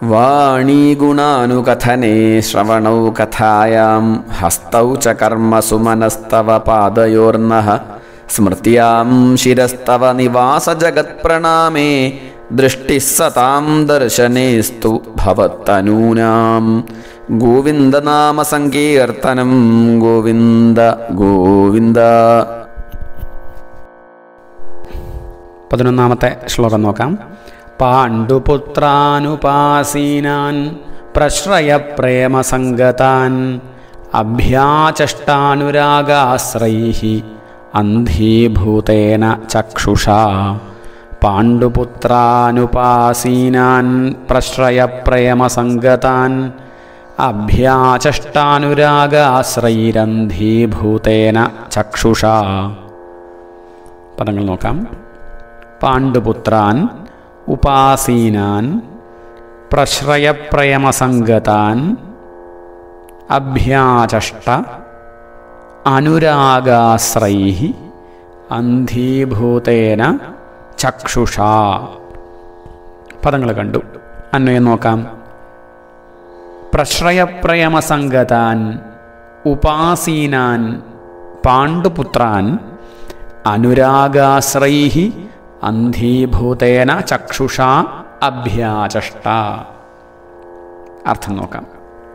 വാണീഗുണാനുകഥനെ ശ്രവണൗ കഥായാം ഹസ്തൗ ച കർമ്മസു മനസ്തവ പാദയോർനഃ സ്മൃത്യാം ശിരസ്തവ നിവാസജഗത്പ്രണാമേ ദൃഷ്ടിः സതാം ദർശനേസ്തു ഭവത്തനൂനാം ഗോവിന്ദനാമസങ്കീർത്തനം ഗോവിന്ദ ഗോവിന്ദ പതിനൊന്നാമത്തെ ശ്ലോകം നോക്കാം പാണ്ഡുപുത്രാനുപാസീനാൻ പ്രശ്രയപ്രേമസംഗതാൻ അഭ്യാചഷ്ടാനുരാഗാശ്രൈ അന്ധീഭൂതേന ചക്ഷുഷാ പാണ്ഡുപുത്രാനുപാസീനാൻ പ്രശ്രയപ്രേമസംഗതാൻ അഭ്യാചഷ്ടാനുരാഗാശ്രൈരന്ധീഭൂതേന ചക്ഷുഷാ പദങ്ങൾ നോക്കാം പാണ്ഡുപുത്രാൻ ഉപാസീനാൻ പ്രശ്രയപ്രയമസംഗതാൻ അഭ്യാചഷ്ട അനുരാഗാശ്രൈ അന്ധീഭൂതേന ചക്ഷുഷാ പദങ്ങൾ കണ്ടു അന്വയം നോക്കാം പ്രശ്രയപ്രയമസംഗതാൻ ഉപാസീനാൻ പാണ്ഡുപുത്രാൻ അനുരാഗാശ്രൈ അന്ധീഭൂതേന ചക്ഷുഷാ അഭ്യാചഷ്ട അർത്ഥം നോക്കാം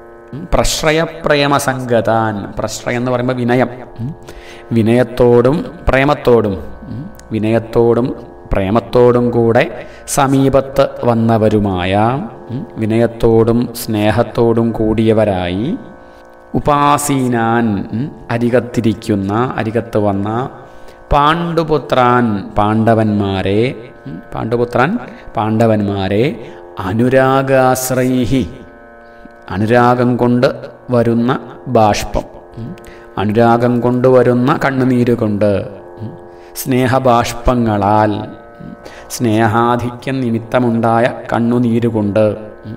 പ്രശ്രയപ്രേമസംഗതാൻ പ്രശ്രയം എന്ന് പറയുമ്പോൾ വിനയം ഉം. വിനയത്തോടും പ്രേമത്തോടും ഉം. വിനയത്തോടും പ്രേമത്തോടും കൂടെ സമീപത്ത് വന്നവരുമായ ഉം, വിനയത്തോടും സ്നേഹത്തോടും കൂടിയവരായി ഉപാസീനാൻ ഉം, അരികത്തിരിക്കുന്ന അരികത്ത് വന്ന പാണ്ഡുപുത്രാൻ പാണ്ഡവന്മാരെ ഉം, പാണ്ഡുപുത്രാൻ പാണ്ഡവന്മാരെ അനുരാഗാശ്രൈഹി അനുരാഗം കൊണ്ട് വരുന്ന ബാഷ്പം ഉം, അനുരാഗം കൊണ്ട് വരുന്ന കണ്ണുനീര് കൊണ്ട് ഉം, സ്നേഹബാഷ്പങ്ങളാൽ ഉം, സ്നേഹാധിക്യം നിമിത്തമുണ്ടായ കണ്ണുനീരുകൊണ്ട് ഉം,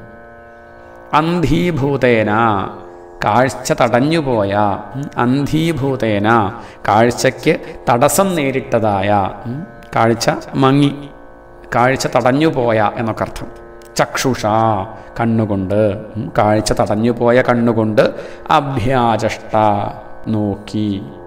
അന്ധീഭൂതേന കാഴ്ച തടഞ്ഞുപോയ ഉം, അന്ധീഭൂതേന കാഴ്ചയ്ക്ക് തടസ്സം നേരിട്ടതായ ഉം, കാഴ്ച മങ്ങി കാഴ്ച തടഞ്ഞുപോയ എന്നൊക്കെ അർത്ഥം ചക്ഷുഷ കണ്ണുകൊണ്ട് ഉം, കാഴ്ച തടഞ്ഞുപോയ കണ്ണുകൊണ്ട് അഭ്യാചഷ്ട നോക്കി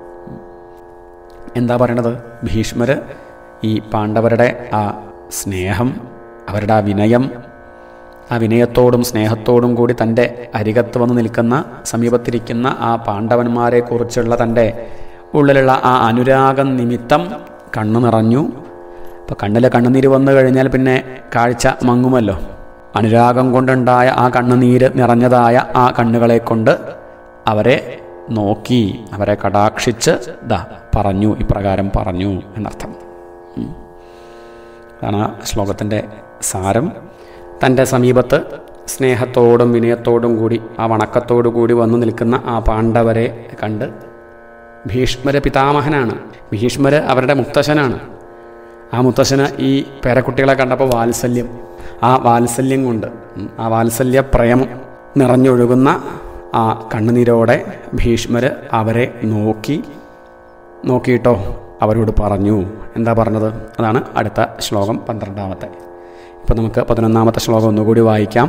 എന്താ പറയണത് ഭീഷ്മര് ഈ പാണ്ഡവരുടെ ആ സ്നേഹം അവരുടെ ആ വിനയം ആ വിനയത്തോടും സ്നേഹത്തോടും കൂടി തൻ്റെ അരികത്ത് വന്ന് നിൽക്കുന്ന സമീപത്തിരിക്കുന്ന ആ പാണ്ഡവന്മാരെ കുറിച്ചുള്ള തൻ്റെ ഉള്ളിലുള്ള ആ അനുരാഗം നിമിത്തം കണ്ണു നിറഞ്ഞു അപ്പോൾ കണ്ണിലെ കണ്ണുനീര് വന്നു കഴിഞ്ഞാൽ പിന്നെ കാഴ്ച മങ്ങുമല്ലോ അനുരാഗം കൊണ്ടുണ്ടായ ആ കണ്ണുനീര് നിറഞ്ഞതായ ആ കണ്ണുകളെ കൊണ്ട് അവരെ നോക്കി അവരെ കടാക്ഷിച്ച് ദാ പറഞ്ഞു ഇപ്രകാരം പറഞ്ഞു എന്നർത്ഥം ഉം. അതാണ് ആ ശ്ലോകത്തിൻ്റെ സാരം തൻ്റെ സമീപത്ത് സ്നേഹത്തോടും വിനയത്തോടും കൂടി ആ വണക്കത്തോടു കൂടി വന്നു നിൽക്കുന്ന ആ പാണ്ഡവരെ കണ്ട് ഭീഷ്മര പിതാമഹനാണ് ഭീഷ്മര് അവരുടെ മുത്തശ്ശനാണ് ആ മുത്തശ്ശന് ഈ പേരക്കുട്ടികളെ കണ്ടപ്പോൾ വാത്സല്യം ആ വാത്സല്യം കൊണ്ട് ഉം, ആ വാത്സല്യ പ്രേമം നിറഞ്ഞൊഴുകുന്ന ആ കണ്ണുനീരോടെ ഭീഷ്മര് അവരെ നോക്കി നോക്കിയിട്ടോ അവരോട് പറഞ്ഞു എന്താ പറഞ്ഞത് അതാണ് അടുത്ത ശ്ലോകം പന്ത്രണ്ടാമത്തെ ഇപ്പം നമുക്ക് പതിനൊന്നാമത്തെ ശ്ലോകം ഒന്നുകൂടി വായിക്കാം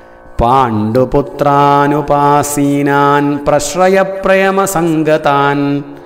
പാണ്ഡുപുത്രാനുപാസീനാൻ പ്രശ്രയപ്രേമസംഗതാൻ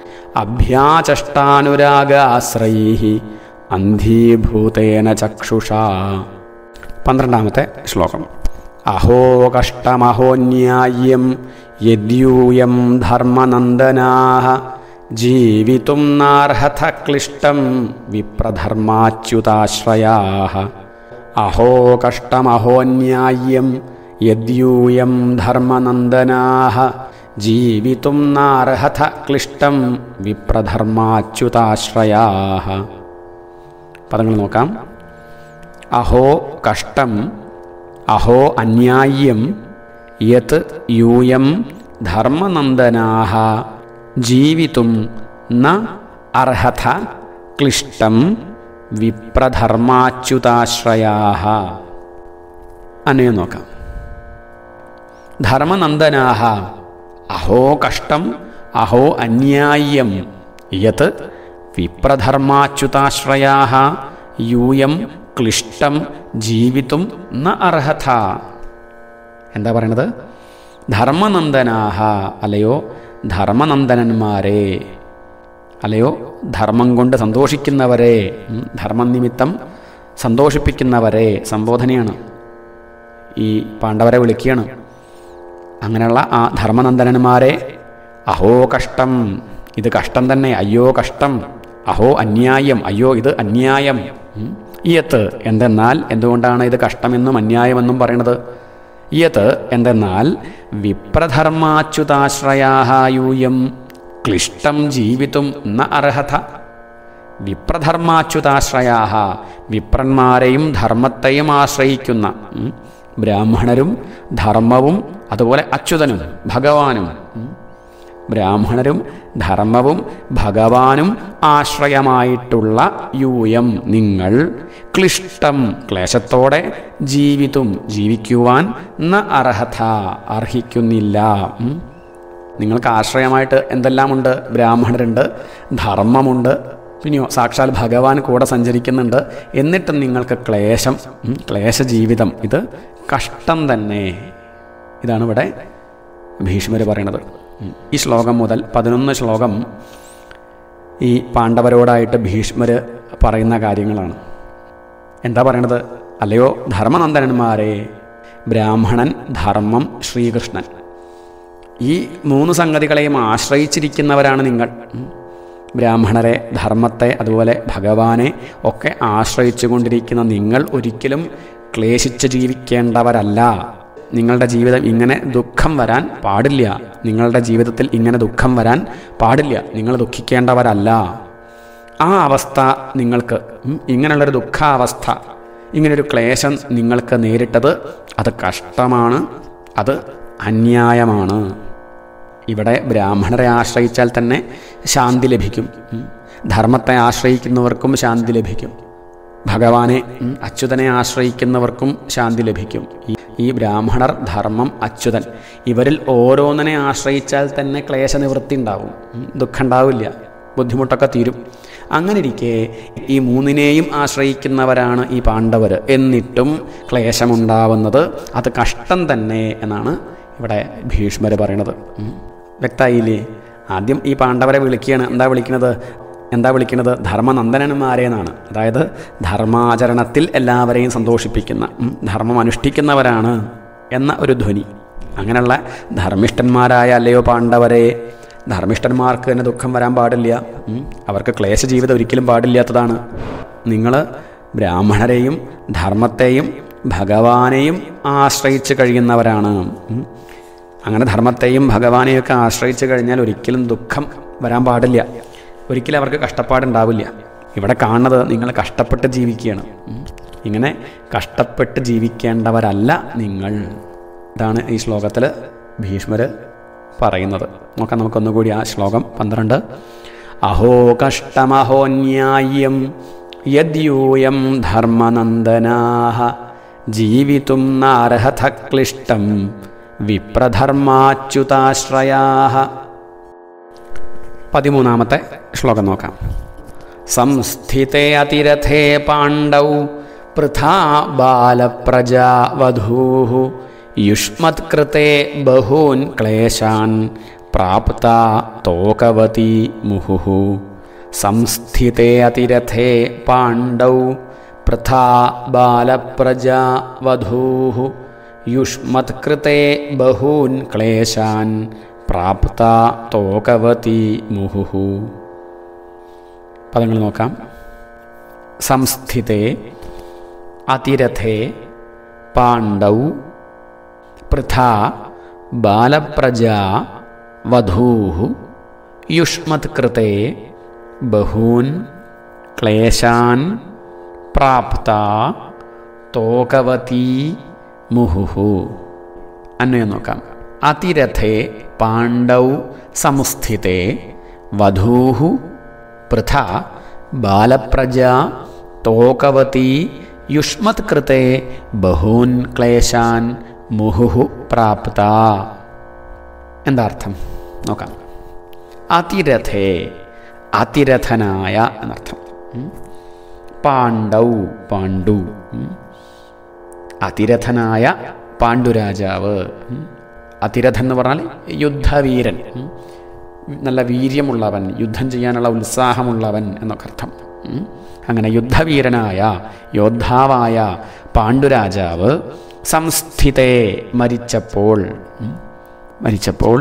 അഭ്യാചഷ്ടാനുരാഗാശ്രൈ അന്ധീഭൂതേന ചക്ഷുഷാ പന്ത്രണ്ടാമത്തെ ശ്ലോകം അഹോ കഷ്ടമഹോന്യായം യദ്യൂയം ധർമ്മനന്ദനാഹ ജീവിതും നാർഹത ക്ലിഷ്ടം വിപ്രധർമാച്യുതാശ്രയാ അഹോ കഷ്ടമഹോന്യായം യദ്യൂയം ധർമ്മനന്ദനാഹ ജീവിതും നാർഹത ക്ലിഷ്ടം വിപ്രധർമാച്യുതാശ്രയാ പദങ്ങൾ നോക്കാം അഹോ കഷ്ടം അഹോ അന്യായം യത് യൂയം ധർമ്മനന്ദനാഹ ജീവിതും ന അർഹത ക്ലിഷ്ടം വിപ്രധർമാച്യുതാശ്രയാ അനയം നോക്കാം ധർമ്മനന്ദനാഹ അഹോ കഷ്ടം അഹോ അന്യായം യത് വിപ്രധർമാച്യുതാശ്രയാ യൂയം ക്ലിഷ്ടം ജീവിതും ന അർഹത എന്താ പറയണത് ധർമ്മനന്ദനാഹ അല്ലയോ ധർമ്മനന്ദനന്മാരെ അല്ലയോ ധർമ്മം കൊണ്ട് സന്തോഷിക്കുന്നവരെ ഉം, ധർമ്മം നിമിത്തം സന്തോഷിപ്പിക്കുന്നവരെ സംബോധനയാണ് ഈ പാണ്ഡവരെ വിളിക്കുകയാണ് അങ്ങനെയുള്ള ആ ധർമ്മനന്ദനന്മാരെ അഹോ കഷ്ടം ഇത് കഷ്ടം തന്നെ അയ്യോ കഷ്ടം അഹോ അന്യായം അയ്യോ ഇത് അന്യായം ഉം. ഇയത്ത് എന്തെന്നാൽ എന്തുകൊണ്ടാണ് ഇത് കഷ്ടമെന്നും അന്യായമെന്നും പറയണത് ഇയത്ത് എന്തെന്നാൽ വിപ്രധർമാച്യുതാശ്രയായൂയം ക്ലിഷ്ടം ജീവിതും ന അർഹത വിപ്രധർമാച്യുതാശ്രയാ വിപ്രന്മാരെയും ധർമ്മത്തെയും ആശ്രയിക്കുന്ന ഉം, ബ്രാഹ്മണരും ധർമ്മവും അതുപോലെ അച്യുതനും ഭഗവാനും ഉം, ബ്രാഹ്മണരും ധർമ്മവും ഭഗവാനും ആശ്രയമായിട്ടുള്ള യൂയം നിങ്ങൾ ക്ലിഷ്ടം ക്ലേശത്തോടെ ജീവിതും ജീവിക്കുവാൻ ന അർഹത അർഹിക്കുന്നില്ല ഉം. നിങ്ങൾക്ക് ആശ്രയമായിട്ട് എന്തെല്ലാമുണ്ട് ബ്രാഹ്മണരുണ്ട് ധർമ്മമുണ്ട് പിന്നെയോ സാക്ഷാൽ ഭഗവാൻ കൂടെ സഞ്ചരിക്കുന്നുണ്ട് എന്നിട്ടും നിങ്ങൾക്ക് ക്ലേശം ഉം, ക്ലേശ ജീവിതം ഇത് കഷ്ടം തന്നെ ഇതാണ് ഇവിടെ ഭീഷ്മർ പറയണത് ഉം. ഈ ശ്ലോകം മുതൽ പതിനൊന്ന് ശ്ലോകം ഈ പാണ്ഡവരോടായിട്ട് ഭീഷ്മർ പറയുന്ന കാര്യങ്ങളാണ് എന്താ പറയണത് അല്ലയോ ധർമ്മനന്ദനന്മാരെ ബ്രാഹ്മണൻ ധർമ്മം ശ്രീകൃഷ്ണൻ ഈ മൂന്ന് സംഗതികളെയും ആശ്രയിച്ചിരിക്കുന്നവരാണ് നിങ്ങൾ ഉം. ബ്രാഹ്മണരെ ധർമ്മത്തെ അതുപോലെ ഭഗവാനെ ഒക്കെ ആശ്രയിച്ചു കൊണ്ടിരിക്കുന്ന നിങ്ങൾ ഒരിക്കലും ക്ലേശിച്ച് ജീവിക്കേണ്ടവരല്ല നിങ്ങളുടെ ജീവിതം ഇങ്ങനെ ദുഃഖം വരാൻ പാടില്ല നിങ്ങളുടെ ജീവിതത്തിൽ ഇങ്ങനെ ദുഃഖം വരാൻ പാടില്ല നിങ്ങൾ ദുഃഖിക്കേണ്ടവരല്ല ആ അവസ്ഥ നിങ്ങൾക്ക് ഉം, ഇങ്ങനെയുള്ളൊരു ദുഃഖാവസ്ഥ ഇങ്ങനൊരു ക്ലേശം നിങ്ങൾക്ക് നേരിട്ടത് അത് കഷ്ടമാണ് അത് അന്യായമാണ് ഇവിടെ ബ്രാഹ്മണരെ ആശ്രയിച്ചാൽ തന്നെ ശാന്തി ലഭിക്കും ഉം. ധർമ്മത്തെ ആശ്രയിക്കുന്നവർക്കും ശാന്തി ലഭിക്കും ഭഗവാനെ ഉം, അച്യുതനെ ആശ്രയിക്കുന്നവർക്കും ശാന്തി ലഭിക്കും ഈ ഈ ബ്രാഹ്മണർ ധർമ്മം അച്യുതൻ ഇവരിൽ ഓരോന്നിനെ ആശ്രയിച്ചാൽ തന്നെ ക്ലേശ നിവൃത്തി ഉണ്ടാവും ഉം, ദുഃഖം ഉണ്ടാവില്ല ബുദ്ധിമുട്ടൊക്കെ തീരും അങ്ങനെ ഇരിക്കെ ഈ മൂന്നിനെയും ആശ്രയിക്കുന്നവരാണ് ഈ പാണ്ഡവർ എന്നിട്ടും ക്ലേശമുണ്ടാവുന്നത് അത് കഷ്ടം തന്നെ എന്നാണ് ഇവിടെ ഭീഷ്മർ പറയണത് ഉം. വ്യക്തമായില്ലേ ആദ്യം ഈ പാണ്ഡവരെ വിളിക്കുകയാണ് എന്താ വിളിക്കുന്നത് എന്താ വിളിക്കുന്നത് ധർമ്മനന്ദനന്മാരെ എന്നാണ് അതായത് ധർമാചരണത്തിൽ എല്ലാവരെയും സന്തോഷിപ്പിക്കുന്ന ഉം, ധർമ്മം അനുഷ്ഠിക്കുന്നവരാണ് എന്ന ഒരു ധ്വനി അങ്ങനെയുള്ള ധർമ്മിഷ്ഠന്മാരായ അല്ലയോ പാണ്ഡവരെ ധർമ്മിഷ്ഠന്മാർക്ക് തന്നെ ദുഃഖം വരാൻ പാടില്ല ഉം, അവർക്ക് ക്ലേശ ജീവിതം ഒരിക്കലും പാടില്ലാത്തതാണ് നിങ്ങൾ ബ്രാഹ്മണരെയും ധർമ്മത്തെയും ഭഗവാനെയും ആശ്രയിച്ച് കഴിയുന്നവരാണ് ഉം. അങ്ങനെ ധർമ്മത്തെയും ഭഗവാനെയൊക്കെ ആശ്രയിച്ച് കഴിഞ്ഞാൽ ഒരിക്കലും ദുഃഖം വരാൻ പാടില്ല ഒരിക്കലും അവർക്ക് കഷ്ടപ്പാടുണ്ടാവില്ല ഇവിടെ കാണുന്നത് നിങ്ങൾ കഷ്ടപ്പെട്ട് ജീവിക്കുകയാണ് ഉം. ഇങ്ങനെ കഷ്ടപ്പെട്ട് ജീവിക്കേണ്ടവരല്ല നിങ്ങൾ ഇതാണ് ഈ ശ്ലോകത്തിൽ ഭീഷ്മർ പറയുന്നത് നോക്കാം നമുക്കൊന്നുകൂടി ആ ശ്ലോകം പന്ത്രണ്ട് അഹോ കഷ്ടമഹോന്യായം യദ്യൂയം ധർമ്മനന്ദനാഹ ജീവിതും നാർഹത ക്ലിഷ്ടം വിപ്രധർമാച്യുതാശ്രയാ പതിമൂന്നാമത്തെ ശ്ലോകം നോക്കാം സംസ്ഥിതേ അതിരഥേ പാണ്ഡൗ പൃഥാ ബാലപ്രജാവധൂ യുഷ്മത്കൃത്തെ ബഹൂൻ ക്ലേശാൻ പ്രാപ്ത തോകവതി മുഹുഃ സംസ്ഥിതേ അതിരഥേ പാണ്ഡൗ പൃഥാ ബാലപ്രജാവധൂ യുഷ്മത്കൃത്തെ ബഹൂൻ ക്ലേശാൻ പ്രാപ്ത തോകവതി മുഹുഃ പദങ്ങൾ നോക്കാം സംസ്ഥിതേ അതിരഥേ പാണ്ഡൗ പൃഥാ ബാലപ്രജാ വധൂ യുഷ്മത്കൃത്തെ ബഹൂൻ ക്ലേശാൻ പ്രാപ്ത തോകവതി മുഹുഹു അന്വയം നോക്കാം അതിരഥേ പാണ്ഡൗ സംസ്ഥിതേ വധൂ പൃഥ ബാലപ്രജാ തോകവതി യുഷ്മത്കൃത്തെ ബഹൂൻ ക്ലേശാൻ മുഹുഹു പ്രാപ്ത എന്താ അർത്ഥം നോക്കാം അതിരഥേ അതിരഥനായ എന്നർത്ഥം ഉം. പാണ്ഡൗ പാണ്ഡു ഉം. അതിരഥനായ പാണ്ഡുരാജാവ് ഉം. അതിരഥൻ എന്ന് പറഞ്ഞാൽ യുദ്ധവീരൻ ഉം. നല്ല വീര്യമുള്ളവൻ യുദ്ധം ചെയ്യാനുള്ള ഉത്സാഹമുള്ളവൻ എന്നൊക്കെ അർത്ഥം ഉം. അങ്ങനെ യുദ്ധവീരനായ യോദ്ധാവായ പാണ്ഡുരാജാവ് സംസ്ഥിതേ മരിച്ചപ്പോൾ ഉം. മരിച്ചപ്പോൾ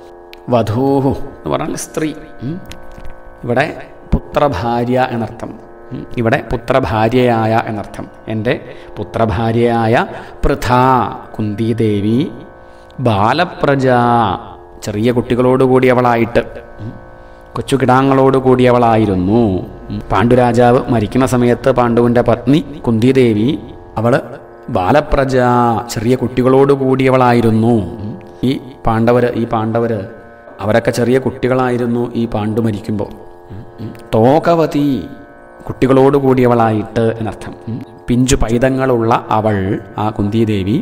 വധൂഹു എന്ന് പറഞ്ഞാൽ സ്ത്രീ ഉം. ഇവിടെ പുത്രഭാര്യ എന്നർത്ഥം ഉം. ഇവിടെ പുത്രഭാര്യയായ എന്നർത്ഥം എൻ്റെ പുത്രഭാര്യയായ പൃഥ കുന്തിദേവി ബാലപ്രജ ചെറിയ കുട്ടികളോട് കൂടിയവളായിട്ട് ഉം. കൊച്ചു കിടാങ്ങളോട് കൂടിയവളായിരുന്നു ഉം. പാണ്ഡുരാജാവ് മരിക്കുന്ന സമയത്ത് പാണ്ഡുവിൻ്റെ പത്നി കുന്തിദേവി അവള് ബാലപ്രജ ചെറിയ കുട്ടികളോട് കൂടിയവളായിരുന്നു ഉം. ഈ പാണ്ഡവര് ഈ പാണ്ഡവര് അവരൊക്കെ ചെറിയ കുട്ടികളായിരുന്നു ഈ പാണ്ഡു മരിക്കുമ്പോൾ തോകവതി കുട്ടികളോട് കൂടിയവളായിട്ട് എന്നർത്ഥം ഉം. പിഞ്ചു പൈതങ്ങളുള്ള അവൾ ആ കുന്തിദേവി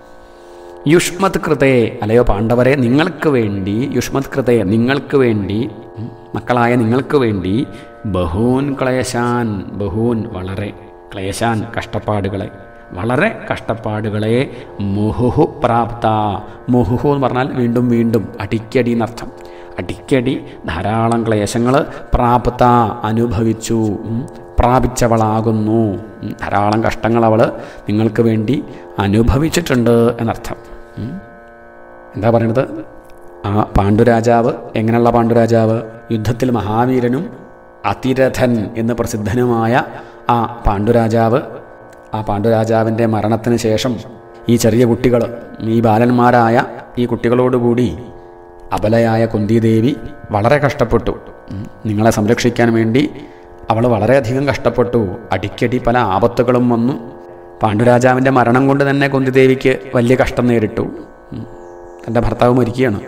യുഷ്മത് കൃതേ അല്ലയോ പാണ്ഡവരെ നിങ്ങൾക്ക് വേണ്ടി യുഷ്മത് കൃതേ നിങ്ങൾക്ക് വേണ്ടി ഉം, മക്കളായ നിങ്ങൾക്ക് വേണ്ടി ബഹൂൻ ക്ലേശാൻ ബഹൂൻ വളരെ ക്ലേശാൻ കഷ്ടപ്പാടുകളെ വളരെ കഷ്ടപ്പാടുകളെ മുഹുഹു പ്രാപ്ത മുഹുഹു എന്ന് പറഞ്ഞാൽ വീണ്ടും വീണ്ടും അടിക്കടി എന്നർത്ഥം അടിക്കടി ധാരാളം ക്ലേശങ്ങൾ പ്രാപ്ത അനുഭവിച്ചു ഉം, പ്രാപിച്ചവളാകുന്നു ഉം, ധാരാളം കഷ്ടങ്ങൾ അവൾ നിങ്ങൾക്ക് വേണ്ടി അനുഭവിച്ചിട്ടുണ്ട് എന്നർത്ഥം ഉം. എന്താ പറയണത് ആ പാണ്ഡുരാജാവ് എങ്ങനെയുള്ള പാണ്ഡുരാജാവ് യുദ്ധത്തിൽ മഹാവീരനും അതിരഥൻ എന്ന് പ്രസിദ്ധനുമായ ആ പാണ്ഡുരാജാവ് ആ പാണ്ഡുരാജാവിൻ്റെ മരണത്തിന് ശേഷം ഈ ചെറിയ കുട്ടികൾ ഈ ബാലന്മാരായ ഈ കുട്ടികളോടുകൂടി അബലയായ കുന്തിദേവി വളരെ കഷ്ടപ്പെട്ടു ഉം. നിങ്ങളെ സംരക്ഷിക്കാൻ വേണ്ടി അവൾ വളരെയധികം കഷ്ടപ്പെട്ടു അടിക്കടി പല ആപത്തുകളും വന്നു പാണ്ഡുരാജാവിൻ്റെ മരണം കൊണ്ട് തന്നെ കുന്തിദേവിക്ക് വലിയ കഷ്ടം നേരിട്ടു ഉം. തൻ്റെ ഭർത്താവ് മരിക്കുകയാണ്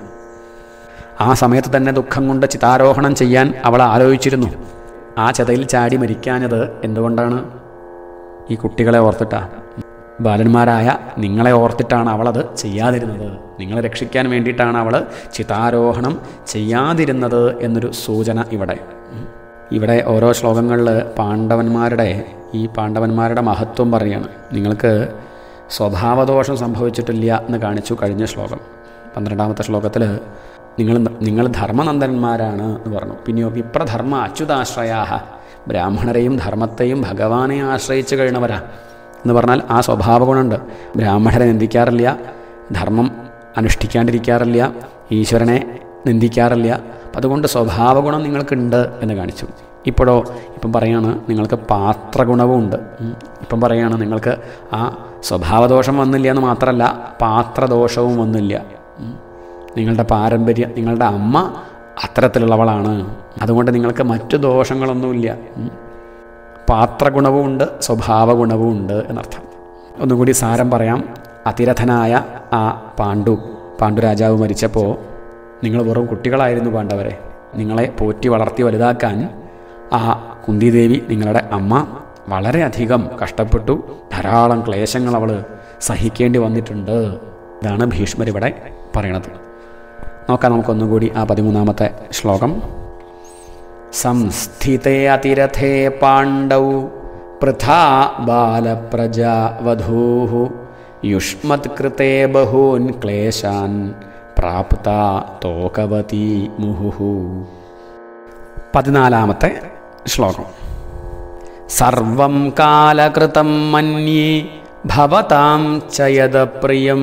ആ സമയത്ത് തന്നെ ദുഃഖം കൊണ്ട് ചിതാരോഹണം ചെയ്യാൻ അവൾ ആലോചിച്ചിരുന്നു ആ ചെതയിൽ ചാടി മരിക്കാഞ്ഞത് എന്തുകൊണ്ടാണ് ഈ കുട്ടികളെ ഓർത്തിട്ടാ ബാലന്മാരായ നിങ്ങളെ ഓർത്തിട്ടാണ് അവളത് ചെയ്യാതിരുന്നത് നിങ്ങളെ രക്ഷിക്കാൻ വേണ്ടിയിട്ടാണ് അവൾ ചിതാരോഹണം ചെയ്യാതിരുന്നത് എന്നൊരു സൂചന ഇവിടെ ഇവിടെ ഓരോ ശ്ലോകങ്ങളിൽ പാണ്ഡവന്മാരുടെ ഈ പാണ്ഡവന്മാരുടെ മഹത്വം പറയാണ് നിങ്ങൾക്ക് സ്വഭാവദോഷം സംഭവിച്ചിട്ടില്ല എന്ന് കാണിച്ചു കഴിഞ്ഞ ശ്ലോകം പന്ത്രണ്ടാമത്തെ ശ്ലോകത്തിൽ നിങ്ങൾ നിങ്ങൾ ധർമ്മനന്ദന്മാരാണ് എന്ന് പറഞ്ഞു പിന്നെയോ വിപ്രധർമ്മ അച്യുതാശ്രയാഹ ബ്രാഹ്മണരെയും ധർമ്മത്തെയും ഭഗവാനെ ആശ്രയിച്ച് കഴിയണവരാ എന്ന് പറഞ്ഞാൽ ആ സ്വഭാവ ഗുണമുണ്ട് ബ്രാഹ്മണരെ നിന്ദിക്കാറില്ല ധർമ്മം അനുഷ്ഠിക്കാണ്ടിരിക്കാറില്ല ഈശ്വരനെ നിന്ദിക്കാറില്ല അപ്പം അതുകൊണ്ട് സ്വഭാവ ഗുണം നിങ്ങൾക്കുണ്ട് എന്ന് കാണിച്ചു ഇപ്പോഴോ ഇപ്പം പറയാണ് നിങ്ങൾക്ക് പാത്രഗുണവും ഉണ്ട് ഉം. ഇപ്പം പറയാണ് നിങ്ങൾക്ക് ആ സ്വഭാവദോഷം വന്നില്ല എന്ന് മാത്രമല്ല പാത്രദോഷവും വന്നില്ല ഉം. നിങ്ങളുടെ പാരമ്പര്യം നിങ്ങളുടെ അമ്മ അത്തരത്തിലുള്ളവളാണ് അതുകൊണ്ട് നിങ്ങൾക്ക് മറ്റു ദോഷങ്ങളൊന്നുമില്ല ഉം. പാത്രഗുണവും ഉണ്ട് സ്വഭാവ ഗുണവും ഉണ്ട് എന്നർത്ഥം ഒന്നുകൂടി സാരം പറയാം അതിരഥനായ ആ പാണ്ഡു പാണ്ഡുരാജാവ് മരിച്ചപ്പോൾ നിങ്ങൾ വെറും കുട്ടികളായിരുന്നു പാണ്ഡവരെ നിങ്ങളെ പോറ്റി വളർത്തി വലുതാക്കാൻ ആ കുന്തിദേവി നിങ്ങളുടെ അമ്മ വളരെയധികം കഷ്ടപ്പെട്ടു ധാരാളം ക്ലേശങ്ങൾ അവൾ സഹിക്കേണ്ടി വന്നിട്ടുണ്ട് ഇതാണ് ഭീഷ്മർ ഇവിടെ പറയണത് നോക്കാം നമുക്കൊന്നുകൂടി ആ പതിമൂന്നാമത്തെ ശ്ലോകം സംസ്ഥിതേ അതിരഥേ പാണ്ഡൗ പൃഥാ ബാലപ്രജാ വധൂः യുഷ്മത്കൃതേ ബഹൂൻ ക്ലേശാൻ പ്രാപ്ത തോകവതി മുഹുഹു പതിനാലാമത്തെ ശ്ലോകം സർവം കാലകൃതം മന്യേ ഭവതാം ചയത പ്രിയം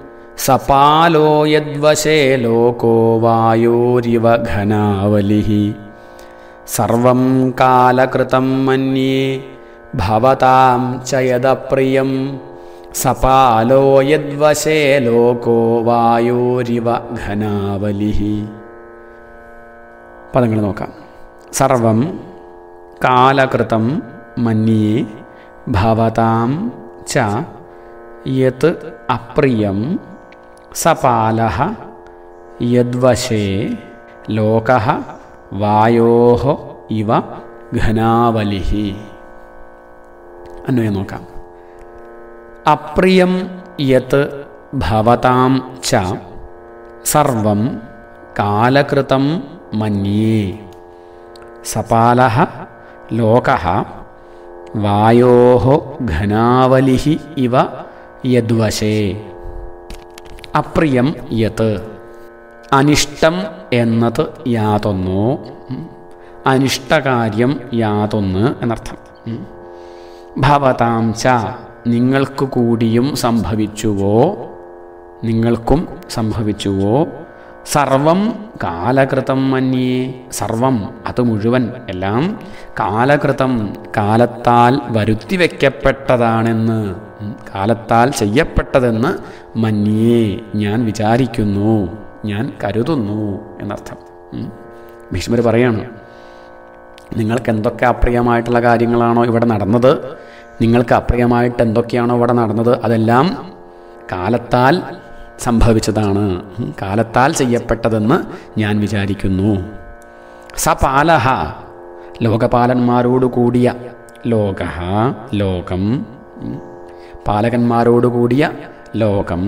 സപാലോ യദ്വശേ ലോകോ വായോരിവ ഘനാവലിഃ സർവം കാലകൃതം മന്യേ ഭവതാം ചയത പ്രിയം സപാലോ യദ്വശേ ലോകോ വായോരിവ ഘനാവലിഃ പദങ്ങൾ നോക്കാം സർവം കാലകൃതം മന്യേ ഭവതാം ച യത് അപ്രിയം സപാല യദ്വശേ ലോക വായോ ഇവ ഘനാവലി അന്വയം നോക്കാം അപ്രിയം യത് ഭവതാം ച സർവം കാലകൃതം മന്യേ സപാല ലോക വായോ ഘനാവലി ഇവ യദ്വശേ അപ്രിയം യത് അനിഷ്ടം എന്നത് യാതൊന്നോ ഉം. അനിഷ്ടകാര്യം യാതൊന്ന് എന്നർത്ഥം ഉം. ഭവതാം ച നിങ്ങൾക്ക് കൂടിയും സംഭവിച്ചുവോ നിങ്ങൾക്കും സംഭവിച്ചുവോ സർവം കാലകൃതം മന്യേ സർവം അത് മുഴുവൻ എല്ലാം കാലകൃതം കാലത്താൽ വരുത്തി വയ്ക്കപ്പെട്ടതാണെന്ന് ഉം, കാലത്താൽ ചെയ്യപ്പെട്ടതെന്ന് മന്യേ ഞാൻ വിചാരിക്കുന്നു ഞാൻ കരുതുന്നു എന്നർത്ഥം ഉം. ഭീഷ്മർ പറയാണ് നിങ്ങൾക്ക് എന്തൊക്കെ അപ്രിയമായിട്ടുള്ള കാര്യങ്ങളാണോ ഇവിടെ നടന്നത് നിങ്ങൾക്ക് അപ്രിയമായിട്ട് എന്തൊക്കെയാണോ ഇവിടെ നടന്നത് അതെല്ലാം കാലത്താൽ സംഭവിച്ചതാണ് ഉം, കാലത്താൽ ചെയ്യപ്പെട്ടതെന്ന് ഞാൻ വിചാരിക്കുന്നു സപാലഹ ലോകപാലന്മാരോട് കൂടിയ ലോക ലോകം ഉം, പാലകന്മാരോട് കൂടിയ ലോകം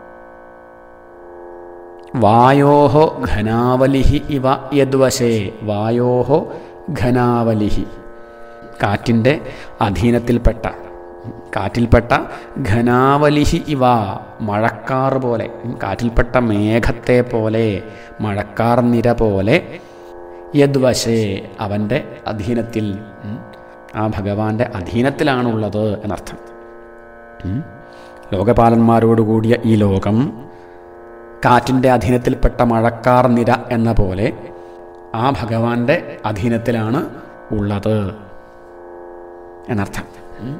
വായോഹോ ഘനാവലിഹി ഇവ യദ്വശേ വായോഹോ ഘനാവലിഹി കാറ്റിൻ്റെ അധീനത്തിൽപ്പെട്ട കാറ്റിൽപ്പെട്ട ഘനാവലിഹി ഇവ മഴക്കാർ പോലെ കാറ്റിൽപ്പെട്ട മേഘത്തെ പോലെ മഴക്കാർ നിര പോലെ യദ്വശേ അവൻ്റെ അധീനത്തിൽ ഉം, ആ ഭഗവാന്റെ അധീനത്തിലാണുള്ളത് എന്നർത്ഥം ഉം. ലോകപാലന്മാരോടുകൂടിയ ഈ ലോകം കാറ്റിൻ്റെ അധീനത്തിൽപ്പെട്ട മഴക്കാർ നിര എന്ന പോലെ ആ ഭഗവാന്റെ അധീനത്തിലാണ് ഉള്ളത് എന്നർത്ഥം ഉം.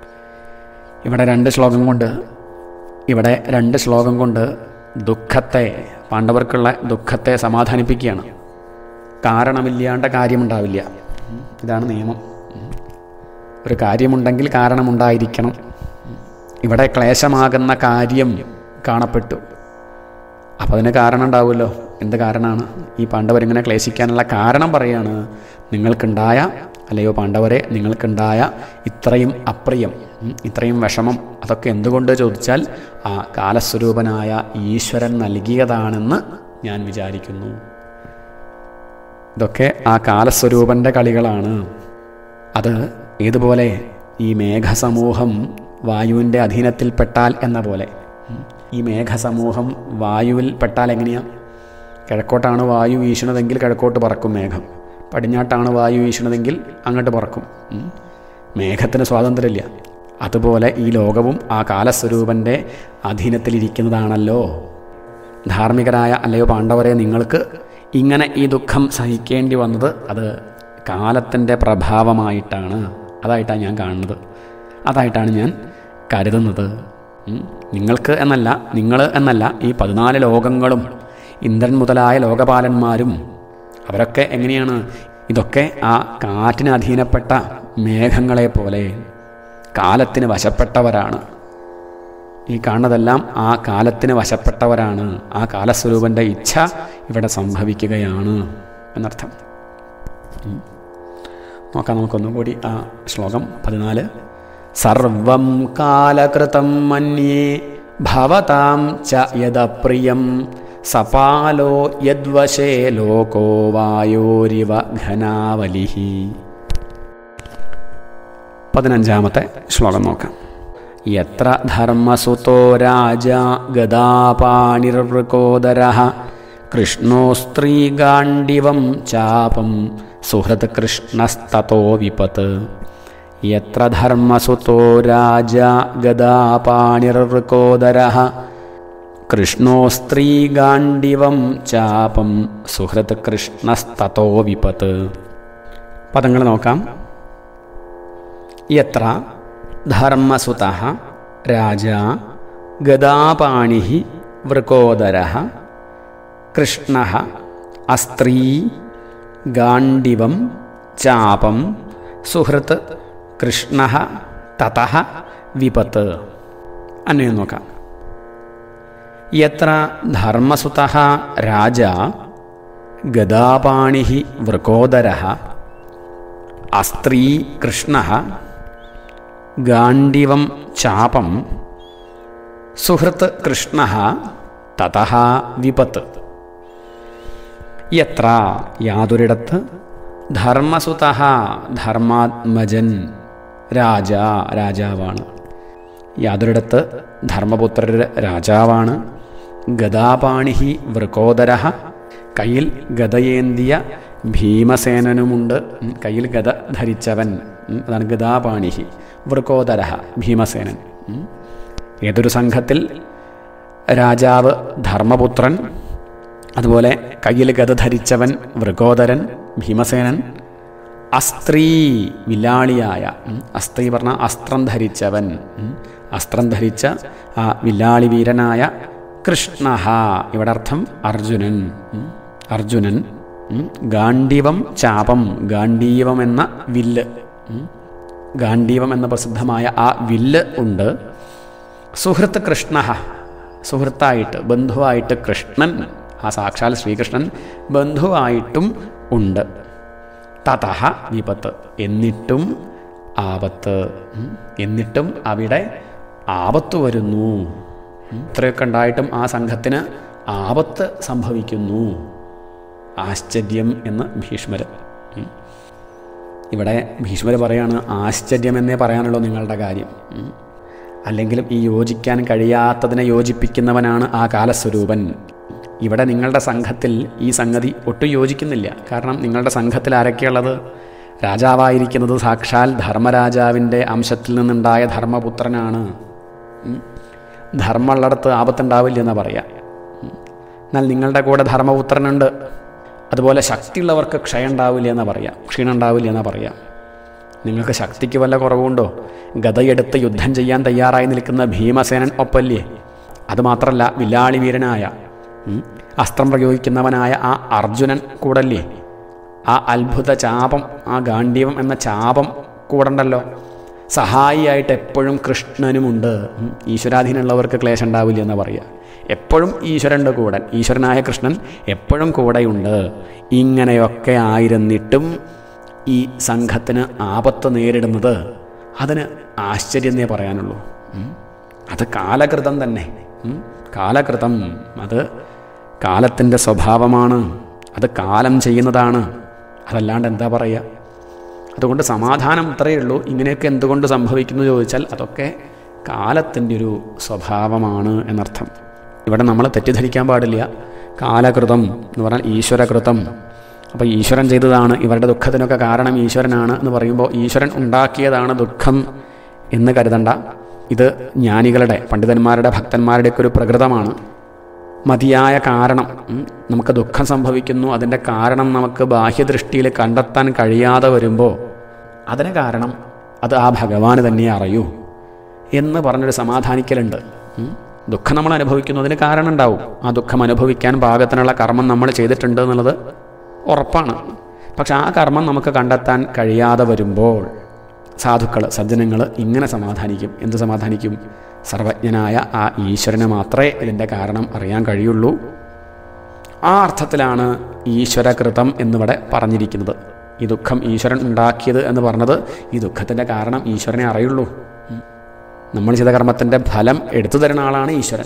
ഇവിടെ രണ്ട് ശ്ലോകം കൊണ്ട് ഇവിടെ രണ്ട് ശ്ലോകം കൊണ്ട് ദുഃഖത്തെ പാണ്ഡവർക്കുള്ള ദുഃഖത്തെ സമാധാനിപ്പിക്കുകയാണ് കാരണമില്ലാണ്ട കാര്യമുണ്ടാവില്ല ഉം. ഇതാണ് നിയമം ഉം. ഒരു കാര്യമുണ്ടെങ്കിൽ കാരണമുണ്ടായിരിക്കണം ഉം. ഇവിടെ ക്ലേശമാകുന്ന കാര്യം കാണപ്പെട്ടു അപ്പോൾ അതിന് കാരണം ഉണ്ടാവുമല്ലോ എന്ത് കാരണമാണ് ഈ പാണ്ഡവരിങ്ങനെ ക്ലേശിക്കാനുള്ള കാരണം പറയാണ് നിങ്ങൾക്കുണ്ടായ അല്ലയോ പാണ്ഡവരെ നിങ്ങൾക്കുണ്ടായ ഇത്രയും അപ്രിയം ഉം, ഇത്രയും വിഷമം അതൊക്കെ എന്തുകൊണ്ട് ചോദിച്ചാൽ ആ കാലസ്വരൂപനായ ഈശ്വരൻ നൽകിയതാണെന്ന് ഞാൻ വിചാരിക്കുന്നു ഇതൊക്കെ ആ കാലസ്വരൂപൻ്റെ കളികളാണ് അത് ഏതുപോലെ ഈ മേഘസമൂഹം വായുവിൻ്റെ അധീനത്തിൽപ്പെട്ടാൽ എന്ന പോലെ ഉം. ഈ മേഘസമൂഹം വായുവിൽ പെട്ടാൽ എങ്ങനെയാ കിഴക്കോട്ടാണ് വായു വീശുന്നതെങ്കിൽ കിഴക്കോട്ട് പറക്കും മേഘം പടിഞ്ഞാട്ടാണ് വായു വീശുന്നതെങ്കിൽ അങ്ങോട്ട് പറക്കും ഉം. മേഘത്തിന് സ്വാതന്ത്ര്യമില്ല അതുപോലെ ഈ ലോകവും ആ കാലസ്വരൂപൻ്റെ അധീനത്തിലിരിക്കുന്നതാണല്ലോ ധാർമ്മികരായ അല്ലയോ പാണ്ഡവരെ നിങ്ങൾക്ക് ഇങ്ങനെ ഈ ദുഃഖം സഹിക്കേണ്ടി വന്നത് അത് കാലത്തിൻ്റെ പ്രഭാവമായിട്ടാണ് അതായിട്ടാണ് ഞാൻ കാണുന്നത് അതായിട്ടാണ് ഞാൻ കരുതുന്നത് ഉം. നിങ്ങൾക്ക് എന്നല്ല നിങ്ങൾ എന്നല്ല ഈ പതിനാല് ലോകങ്ങളും ഇന്ദ്രൻ മുതലായ ലോകപാലന്മാരും അവരൊക്കെ എങ്ങനെയാണ് ഇതൊക്കെ ആ കാറ്റിന് അധീനപ്പെട്ട മേഘങ്ങളെ പോലെ കാലത്തിന് വശപ്പെട്ടവരാണ് ഈ കാണുന്നതെല്ലാം ആ കാലത്തിന് വശപ്പെട്ടവരാണ് ആ കാലസ്വരൂപൻ്റെ ഇച്ഛ ഇവിടെ സംഭവിക്കുകയാണ് എന്നർത്ഥം ഉം. നോക്കാം നമുക്കൊന്നും കൂടി ആ ശ്ലോകം പതിനാല് സർവം കാലകൃതം മന്യേ ഭവതാം ച യദപ്രിയം സപാലോ യദ്വശേ ലോകോ വായോരിവ ഘനാവലിഹി പതിനഞ്ചാമത്തെ ശ്ലോകം നോക്കാം യത്ര ധർമ്മസുതോ രാജ ഗദാപാണിർവൃകോദര കൃഷ്ണോ സ്ത്രീഗാണ്ഡിവം ചാപം സുഹൃത് കൃഷ്ണസ്തോ വിപത്ത് യത്ര ധർമ്മസുതോ രാജ ഗദാപാണിർവൃകോദര കൃഷ്ണോ സ്ത്രീഗാണ്ഡിവം ചാപം സുഹൃത് കൃഷ്ണസ്തോ വിപത്ത് പദങ്ങൾ നോക്കാം യത്ര ധർമ്മസുത രാജ ഗദാപാണി വൃകോദര കൃഷ്ണ അസ്ത്രീ ഗാണ്ഡിവം ചാപം സുഹൃത്ത് കൃഷ്ണ തത വിപത്ത് അന്വയം നോക്കാം യത്ര ധർമ്മസുത രാജ ഗദാപാണി വൃകോദര അസ്ത്രീ കൃഷ്ണ ഗാണ്ഡിവം ചാപം സുഹൃത്ത് കൃഷ്ണ തത വിപത്ത് യത്ര യാതൊരിടത്ത് ധർമ്മസുത ധർമാത്മജൻ രാജ രാജാവാണ് യാതൊരിടത്ത് ധർമ്മപുത്രരുടെ രാജാവാണ് ഗദാപാണി വൃക്കോദര കയ്യിൽ ഗദയേന്തിയ ഭീമസേനനുമുണ്ട് ഉം, കയ്യിൽ ഗദ ധരിച്ചവൻ ഉം, അതാണ് ഗദാപാണി വൃക്കോദര ഭീമസേനൻ ഉം. ഏതൊരു സംഘത്തിൽ രാജാവ് ധർമ്മപുത്രൻ അതുപോലെ കയ്യിൽ ഗത ധരിച്ചവൻ വൃഗോദരൻ ഭീമസേനൻ അസ്ത്രീ വില്ലാളിയായ ഉം, അസ്ത്രീ പറഞ്ഞ അസ്ത്രം ധരിച്ചവൻ ഉം, അസ്ത്രം ധരിച്ച ആ വില്ലാളി വീരനായ കൃഷ്ണ ഇവിടെ അർത്ഥം അർജുനൻ ഉം, അർജുനൻ ഉം, ഗാണ്ഡീവം ചാപം ഗാണ്ഡീവം എന്ന വില്ല് ഉം, ഗാണ്ഡീവം എന്ന പ്രസിദ്ധമായ ആ വില്ല് ഉണ്ട് സുഹൃത്ത് കൃഷ്ണ സുഹൃത്തായിട്ട് ബന്ധുവായിട്ട് കൃഷ്ണൻ ആ സാക്ഷാൽ ശ്രീകൃഷ്ണൻ ബന്ധുവായിട്ടും ഉണ്ട് തതഹ വിപത്ത് എന്നിട്ടും ആപത്ത് ഉം. എന്നിട്ടും അവിടെ ആപത്ത് വരുന്നു ഉം. ഇത്രയൊക്കെ ഉണ്ടായിട്ടും ആ സംഘത്തിന് ആപത്ത് സംഭവിക്കുന്നു ആശ്ചര്യം എന്ന് ഭീഷ്മര് ഉം. ഇവിടെ ഭീഷ്മർ പറയാണ് ആശ്ചര്യം എന്നേ പറയാനുള്ളൂ നിങ്ങളുടെ കാര്യം ഉം. അല്ലെങ്കിലും ഈ യോജിക്കാൻ കഴിയാത്തതിനെ യോജിപ്പിക്കുന്നവനാണ് ആ കാലസ്വരൂപൻ ഇവിടെ നിങ്ങളുടെ സംഘത്തിൽ ഈ സംഗതി ഒട്ടും യോജിക്കുന്നില്ല കാരണം നിങ്ങളുടെ സംഘത്തിൽ ആരൊക്കെയുള്ളത് രാജാവായിരിക്കുന്നത് സാക്ഷാൽ ധർമ്മരാജാവിൻ്റെ അംശത്തിൽ നിന്നുണ്ടായ ധർമ്മപുത്രനാണ് ഉം. ധർമ്മമുള്ളിടത്ത് ആപത്തുണ്ടാവില്ല എന്ന് പറയാം ഉം. എന്നാൽ നിങ്ങളുടെ കൂടെ ധർമ്മപുത്രനുണ്ട് അതുപോലെ ശക്തിയുള്ളവർക്ക് ക്ഷയം ഉണ്ടാവില്ല എന്ന് പറയാം ക്ഷീണം ഉണ്ടാവില്ല എന്ന് പറയാം നിങ്ങൾക്ക് ശക്തിക്ക് വല്ല കുറവുണ്ടോ ഗതയെടുത്ത് യുദ്ധം ചെയ്യാൻ തയ്യാറായി നിൽക്കുന്ന ഭീമസേനൻ ഒപ്പല്ലേ അതുമാത്രമല്ല വില്ലാളി വീരനായ ഉം, അസ്ത്രം പ്രയോഗിക്കുന്നവനായ ആ അർജുനൻ കൂടല്ലേ ആ അത്ഭുത ചാപം ആ ഗാണ്ഡീവം എന്ന ചാപം കൂടണ്ടല്ലോ സഹായിയായിട്ട് എപ്പോഴും കൃഷ്ണനുമുണ്ട് ഉം, ഈശ്വരാധീനമുള്ളവർക്ക് ക്ലേശം ഉണ്ടാവില്ല എന്ന് പറയുക എപ്പോഴും ഈശ്വരൻ്റെ കൂടെ ഈശ്വരനായ കൃഷ്ണൻ എപ്പോഴും കൂടെയുണ്ട് ഇങ്ങനെയൊക്കെ ആയിരുന്നിട്ടും ഈ സംഘത്തിന് ആപത്ത് നേരിടുന്നത് അതിന് ആശ്ചര്യമേ പറയാനുള്ളൂ ഉം. അത് കാലകൃതം തന്നെ ഉം. കാലകൃതം അത് കാലത്തിൻ്റെ സ്വഭാവമാണ് അത് കാലം ചെയ്യുന്നതാണ് അതല്ലാണ്ട് എന്താ പറയുക അതുകൊണ്ട് സമാധാനം ഇത്രയേ ഉള്ളൂ ഇങ്ങനെയൊക്കെ എന്തുകൊണ്ട് സംഭവിക്കുന്നു ചോദിച്ചാൽ അതൊക്കെ കാലത്തിൻ്റെ ഒരു സ്വഭാവമാണ് എന്നർത്ഥം ഇവിടെ നമ്മൾ തെറ്റിദ്ധരിക്കാൻ പാടില്ല കാലകൃതം എന്ന് പറഞ്ഞാൽ ഈശ്വരകൃതം അപ്പോൾ ഈശ്വരൻ ചെയ്തതാണ് ഇവരുടെ ദുഃഖത്തിനൊക്കെ കാരണം ഈശ്വരനാണ് എന്ന് പറയുമ്പോൾ ഈശ്വരൻ ഉണ്ടാക്കിയതാണ് ദുഃഖം എന്ന് കരുതണ്ട ഇത് ജ്ഞാനികളുടെ പണ്ഡിതന്മാരുടെ ഭക്തന്മാരുടെയൊക്കെ ഒരു പ്രകൃതമാണ് മതിയായ കാരണം ഉം, നമുക്ക് ദുഃഖം സംഭവിക്കുന്നു അതിൻ്റെ കാരണം നമുക്ക് ബാഹ്യദൃഷ്ടിയിൽ കണ്ടെത്താൻ കഴിയാതെ വരുമ്പോൾ അതിന് കാരണം അത് ആ ഭഗവാന് തന്നെ അറിയൂ എന്ന് പറഞ്ഞൊരു സമാധാനിക്കലുണ്ട് ഉം. ദുഃഖം നമ്മൾ അനുഭവിക്കുന്നതിന് കാരണം ഉണ്ടാവും ആ ദുഃഖം അനുഭവിക്കാൻ പാകത്തിനുള്ള കർമ്മം നമ്മൾ ചെയ്തിട്ടുണ്ട് എന്നുള്ളത് ഉറപ്പാണ് പക്ഷെ ആ കർമ്മം നമുക്ക് കണ്ടെത്താൻ കഴിയാതെ വരുമ്പോൾ സാധുക്കൾ സജ്ജനങ്ങൾ ഇങ്ങനെ സമാധാനിക്കും എന്ത് സമാധാനിക്കും സർവജ്ഞനായ ആ ഈശ്വരന് മാത്രമേ ഇതിൻ്റെ കാരണം അറിയാൻ കഴിയുള്ളൂ ആ അർത്ഥത്തിലാണ് ഈശ്വരകൃതം എന്നിവിടെ പറഞ്ഞിരിക്കുന്നത് ഈ ദുഃഖം ഈശ്വരൻ ഉണ്ടാക്കിയത് എന്ന് പറഞ്ഞത് ഈ ദുഃഖത്തിൻ്റെ കാരണം ഈശ്വരനെ അറിയുള്ളൂ ഉം. നമ്മൾ ചെയ്ത കർമ്മത്തിൻ്റെ ഫലം എടുത്തു തരുന്ന ആളാണ് ഈശ്വരൻ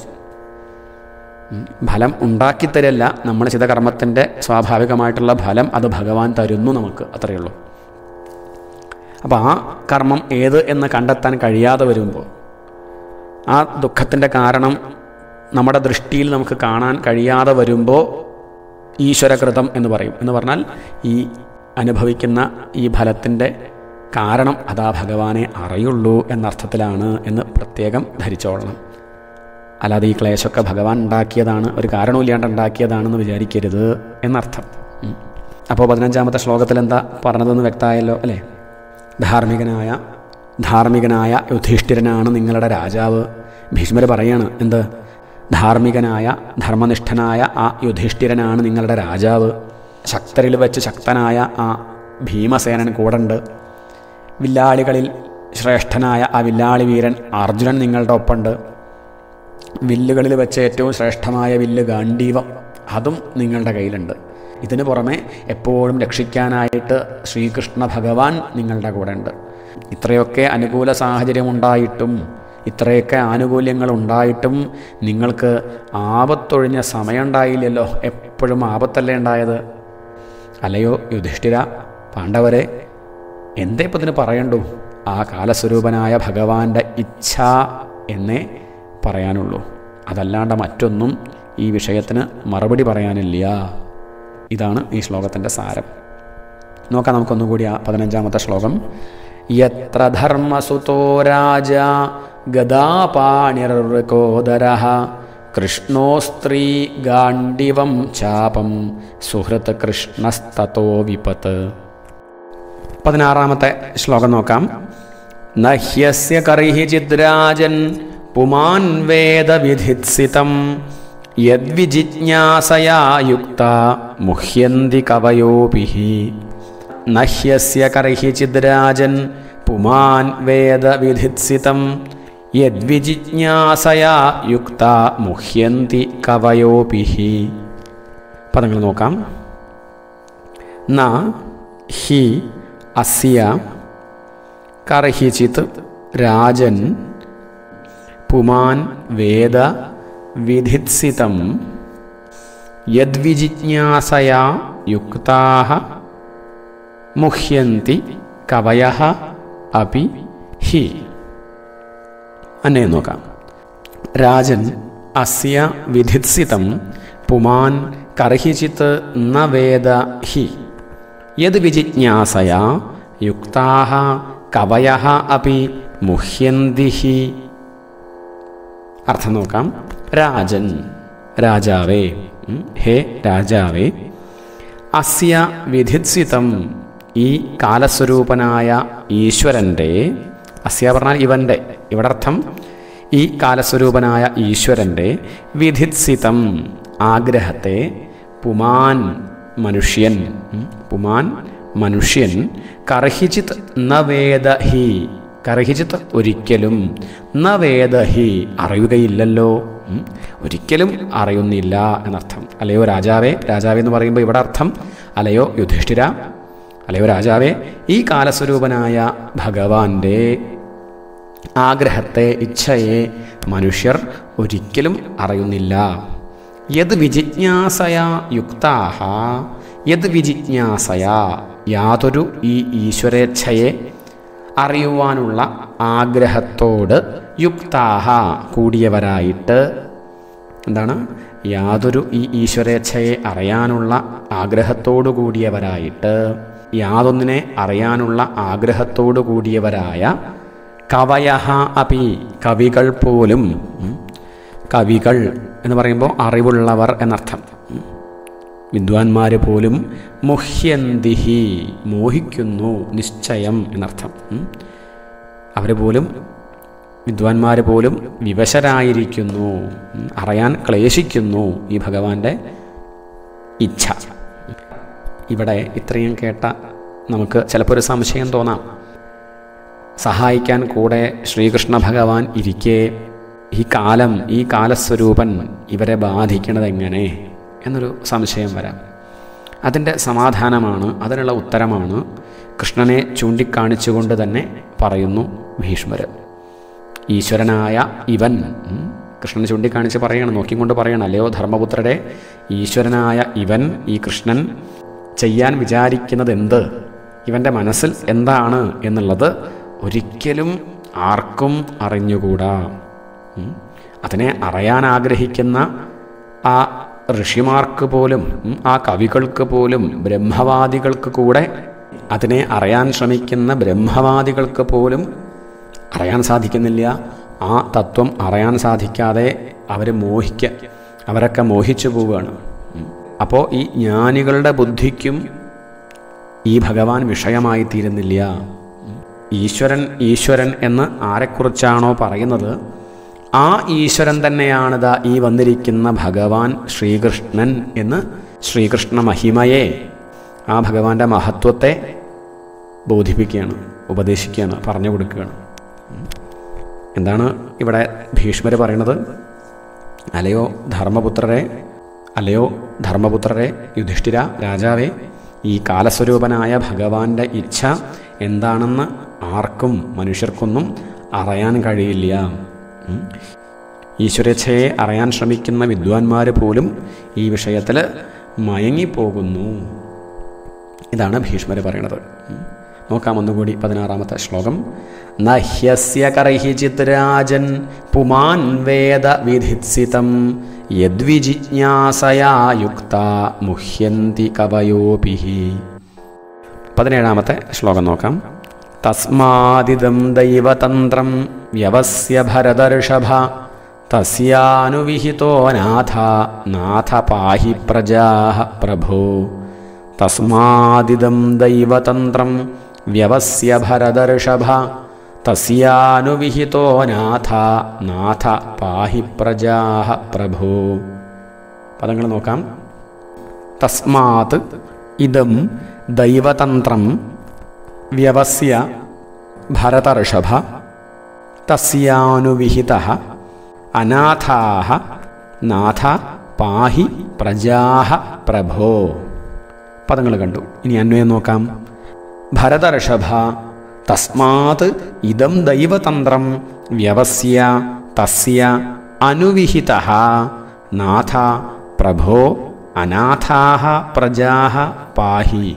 ഉം. ഫലം ഉണ്ടാക്കിത്തരല്ല നമ്മൾ ചെയ്ത കർമ്മത്തിൻ്റെ സ്വാഭാവികമായിട്ടുള്ള ഫലം അത് ഭഗവാൻ തരുന്നു നമുക്ക് അത്രയേ ഉള്ളൂ അപ്പോൾ ആ കർമ്മം ഏത് എന്ന് കണ്ടെത്താൻ കഴിയാതെ വരുമ്പോൾ ആ ദുഃഖത്തിൻ്റെ കാരണം നമ്മുടെ ദൃഷ്ടിയിൽ നമുക്ക് കാണാൻ കഴിയാതെ വരുമ്പോൾ ഈശ്വരകൃതം എന്ന് പറയും എന്ന് പറഞ്ഞാൽ ഈ അനുഭവിക്കുന്ന ഈ ഫലത്തിൻ്റെ കാരണം അതാ ഭഗവാനെ അറിയുള്ളൂ എന്നർത്ഥത്തിലാണ് എന്ന് പ്രത്യേകം ധരിച്ചോളണം അല്ലാതെ ഈ ക്ലേശമൊക്കെ ഭഗവാൻ ഉണ്ടാക്കിയതാണ് ഒരു കാരണമില്ലാണ്ട് ഉണ്ടാക്കിയതാണെന്ന് വിചാരിക്കരുത് എന്നർത്ഥം ഉം. അപ്പോൾ പതിനഞ്ചാമത്തെ ശ്ലോകത്തിൽ എന്താ പറഞ്ഞതെന്ന് വ്യക്തമായല്ലോ അല്ലേ ധാർമ്മികനായ ധാർമ്മികനായ യുധിഷ്ഠിരനാണ് നിങ്ങളുടെ രാജാവ് ഭീഷ്മർ പറയാണ് എന്ത് ധാർമ്മികനായ ധർമ്മനിഷ്ഠനായ ആ യുധിഷ്ഠിരനാണ് നിങ്ങളുടെ രാജാവ് ശക്തരിൽ വെച്ച് ശക്തനായ ആ ഭീമസേനൻ കൂടണ്ട് വില്ലാളികളിൽ ശ്രേഷ്ഠനായ ആ വില്ലാളി വീരൻ അർജുനൻ നിങ്ങളുടെ ഒപ്പമുണ്ട് വില്ലുകളിൽ വെച്ച് ഏറ്റവും ശ്രേഷ്ഠമായ വില്ല് ഗാണ്ഡീവം അതും നിങ്ങളുടെ കയ്യിലുണ്ട് ഇതിനു പുറമെ എപ്പോഴും രക്ഷിക്കാനായിട്ട് ശ്രീകൃഷ്ണ ഭഗവാൻ നിങ്ങളുടെ കൂടെ ഉണ്ട് ഇത്രയൊക്കെ അനുകൂല സാഹചര്യമുണ്ടായിട്ടും ഇത്രയൊക്കെ ആനുകൂല്യങ്ങൾ ഉണ്ടായിട്ടും നിങ്ങൾക്ക് ആപത്തൊഴിഞ്ഞ സമയം ഉണ്ടായില്ലല്ലോ എപ്പോഴും ആപത്തല്ലേ ഉണ്ടായത് അല്ലയോ യുധിഷ്ഠിര പാണ്ഡവരെ എന്തേ ഇപ്പം ഇതിന് പറയണ്ടു ആ കാലസ്വരൂപനായ ഭഗവാന്റെ ഇച്ഛ എന്നേ പറയാനുള്ളൂ അതല്ലാണ്ട് മറ്റൊന്നും ഈ വിഷയത്തിന് മറുപടി പറയാനില്ല ഇതാണ് ഈ ശ്ലോകത്തിൻ്റെ സാരം നോക്കാം നമുക്കൊന്നുകൂടി ആ പതിനഞ്ചാമത്തെ ശ്ലോകം യത്ര ധർമ്മസുതോ രാജ ഗദാപാണിർകോദര കൃഷ്ണോ സ്ത്രീ ഗാണ്ഡിവം ചാപം സുഹൃത്ത് കൃഷ്ണസ്തോ വിപത്ത് പതിനാറാമത്തെ ശ്ലോകം നോക്കാം നഹ്യസ്യ കർഹി ചിദ്രാജൻ പുമാൻ വേദവിധിത്സിതം യദ്വിജിജ്ഞാസയാ യുക്ത മുഹ്യന്തി കവയോപി നഹ്യസ്യ കർഹി ചിദ്രാജൻ പുമാൻ വേദവിധിത്സിതം യദ്വിജിജ്ഞാസയാ യുക്ത മുഹ്യന്തി കവയോപി പദങ്ങൾ നോക്കാം ന ഹി അസ്യ കർഹിച്ചിത് രാജൻ പുമാൻ വേദ വിധിത്സിതം യദ്വിജിജ്ഞാസയാ യുക്താ മുഹ്യന്തി കവയ അപി ഹി അന്നേ നോക്കാം രാജൻ അസ്യ വിധിത്സിതം പുമാൻ കർഹിച്ചിത് ന വേദ ഹി യത് വിജിജ്ഞാസയാ യുക്താ കവയ അപ്പി മുഹ്യന്തി ഹി അർത്ഥം നോക്കാം രാജൻ രാജാവേ ഉം, ഹേ രാജാവേ അസ്യ വിധിത്സിതം ഈ കാലസ്വരൂപനായ ഈശ്വരൻ്റെ അസ്യ പറഞ്ഞാൽ ഇവൻ്റെ ഇവിടെ അർത്ഥം ഈ കാലസ്വരൂപനായ ഈശ്വരൻ്റെ വിധിത്സിതം ആഗ്രഹത്തെ പുമാൻ മനുഷ്യൻ ഉം, പുമാൻ മനുഷ്യൻ കർഹിച്ചിത് ന വേദ ഹി കർഹിച്ചിത് ഒരിക്കലും ന വേദ ഹി അറിയുകയില്ലല്ലോ ഉം, ഒരിക്കലും അറിയുന്നില്ല എന്നർത്ഥം അല്ലയോ രാജാവേ രാജാവേ എന്ന് പറയുമ്പോൾ ഇവിടെ അർത്ഥം അലയോ യുധിഷ്ഠിര അലയോ രാജാവേ ഈ കാലസ്വരൂപനായ ഭഗവാന്റെ ആഗ്രഹത്തെ ഇച്ഛയെ മനുഷ്യർ ഒരിക്കലും അറിയുന്നില്ല യത് വിജിജ്ഞാസയാ യുക്താഹ യത് വിജിജ്ഞാസയാ യാതൊരു ഈ ഈശ്വരേച്ഛയെ അറിയുവാനുള്ള ആഗ്രഹത്തോട് യുക്താഹ കൂടിയവരായിട്ട് എന്താണ് യാതൊരു ഈ ഈശ്വരേച്ഛയെ അറിയാനുള്ള ആഗ്രഹത്തോടു കൂടിയവരായിട്ട് യാതൊന്നിനെ അറിയാനുള്ള ആഗ്രഹത്തോടു കൂടിയവരായ കവയഹ അപി കവികൾ പോലും ഉം, കവികൾ എന്ന് പറയുമ്പോൾ അറിവുള്ളവർ എന്നർത്ഥം ഉം. വിദ്വാൻമാർ പോലും മുഹ്യന്തിഹി മോഹിക്കുന്നു നിശ്ചയം എന്നർത്ഥം അവർ പോലും വിദ്വാൻമാർ പോലും വിവശരായിരിക്കുന്നു ഉം, അറിയാൻ ക്ലേശിക്കുന്നു ഈ ഭഗവാന്റെ ഇച്ഛ ഇവിടെ ഇത്രയും കേട്ട നമുക്ക് ചിലപ്പോൾ ഒരു സംശയം തോന്നാം സഹായിക്കാൻ കൂടെ ശ്രീകൃഷ്ണ ഭഗവാൻ ഇരിക്കെ ഈ കാലം ഈ കാലസ്വരൂപൻ ഇവരെ ബാധിക്കണത് എങ്ങനെ എന്നൊരു സംശയം വരാം അതിൻ്റെ സമാധാനമാണ് അതിനുള്ള ഉത്തരമാണ് കൃഷ്ണനെ ചൂണ്ടിക്കാണിച്ചുകൊണ്ട് തന്നെ പറയുന്നു ഭീഷ്മർ ഈശ്വരനായ ഇവൻ ഉം, കൃഷ്ണനെ ചൂണ്ടിക്കാണിച്ച് പറയണം നോക്കിക്കൊണ്ട് പറയണം അല്ലയോ ധർമ്മപുത്രരെ ഈശ്വരനായ ഇവൻ ഈ കൃഷ്ണൻ ചെയ്യാൻ വിചാരിക്കുന്നത് എന്ത് ഇവൻ്റെ മനസ്സിൽ എന്താണ് എന്നുള്ളത് ഒരിക്കലും ആർക്കും അറിഞ്ഞുകൂടാ ഉം. അതിനെ അറിയാൻ ആഗ്രഹിക്കുന്ന ആ ഋഷിമാർക്ക് പോലും ഉം, ആ കവികൾക്ക് പോലും ബ്രഹ്മവാദികൾക്ക് കൂടെ അതിനെ അറിയാൻ ശ്രമിക്കുന്ന ബ്രഹ്മവാദികൾക്ക് പോലും അറിയാൻ സാധിക്കുന്നില്ല ആ തത്വം അറിയാൻ സാധിക്കാതെ അവർ മോഹിക്ക അവരൊക്കെ മോഹിച്ചു പോവുകയാണ് അപ്പോൾ ഈ ജ്ഞാനികളുടെ ബുദ്ധിക്കും ഈ ഭഗവാൻ വിഷയമായി തീരുന്നില്ല ഈശ്വരൻ ഈശ്വരൻ എന്ന് ആരെക്കുറിച്ചാണോ പറയുന്നത് ആ ഈശ്വരൻ തന്നെയാണിതാ ഈ വന്നിരിക്കുന്ന ഭഗവാൻ ശ്രീകൃഷ്ണൻ എന്ന് ശ്രീകൃഷ്ണ മഹിമയെ ആ ഭഗവാന്റെ മഹത്വത്തെ ബോധിപ്പിക്കുകയാണ് ഉപദേശിക്കുകയാണ് പറഞ്ഞു കൊടുക്കുകയാണ് എന്താണ് ഇവിടെ ഭീഷ്മർ പറയുന്നത് അലയോ ധർമ്മപുത്രരെ അലയോ ധർമ്മപുത്രരെ യുധിഷ്ഠിര രാജാവേ ഈ കാലസ്വരൂപനായ ഭഗവാന്റെ ഇച്ഛ എന്താണെന്ന് ആർക്കും മനുഷ്യർക്കൊന്നും അറിയാൻ കഴിയില്ല ഉം. ഈശ്വരച്ഛയെ അറിയാൻ ശ്രമിക്കുന്ന വിദ്വാൻമാർ പോലും ഈ വിഷയത്തിൽ മയങ്ങിപ്പോകുന്നു ഇതാണ് ഭീഷ്മർ പറയണത് ഉം. നോക്കാം ഒന്നുകൂടി പതിനാറാമത്തെ ശ്ലോകം നഹ്യസ്യ കർഹിചിത് രാജൻ പുമാൻ വേദ വിധിത്സിതം യദ്വിജിജ്ഞാസയാ യുക്ത മുഹ്യന്തി കവയോപി പതിനേഴാമത്തെ ശ്ലോകം നോക്കാം തസ്മാദിദം ദൈവതന്ത്രം വ്യവസ്യ ഭരതർഷഭ തസ്യാനുവിഹിതോ നാഥ നാഥ പാഹി പ്രജാ പ്രഭോ തസ്മാദിദം ദൈവതന്ത്രം വ്യവസ്യ ഭരതർഷഭ തസ്യാനുവിഹിതോ നാഥ നാഥ പാഹി പ്രജാ പ്രഭോ പദങ്ങൾ നോക്കാം തസ്മാത് ഇതം ദൈവതന്ത്രം വ്യവസ്യ ഭരതർഷഭ തസ്യാനുവിഹിത അനാഥാ നാഥ പാഹി പ്രജാ പ്രഭോ പദങ്ങൾ കണ്ടു ഇനി അന്വയം നോക്കാം ഭരതർഷഭ തസ്മാത് ഇതം ദൈവതന്ത്രം വ്യവസ്യ തസ്യ അനുവിഹിത നാഥ പ്രഭോ അനാഥാ പ്രജാ പാഹി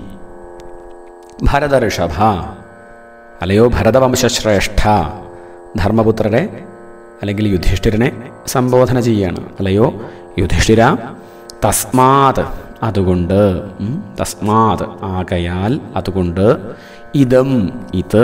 ഭരതഋഷഭ അല്ലയോ ഭരതവംശശ്രേഷ്ഠ ധർമ്മപുത്രരെ അല്ലെങ്കിൽ യുധിഷ്ഠിരനെ സംബോധന ചെയ്യാണ് അല്ലയോ യുധിഷ്ഠിര തസ്മാത് അതുകൊണ്ട് ഉം, തസ്മാത് ആകയാൽ അതുകൊണ്ട് ഇതം ഇത്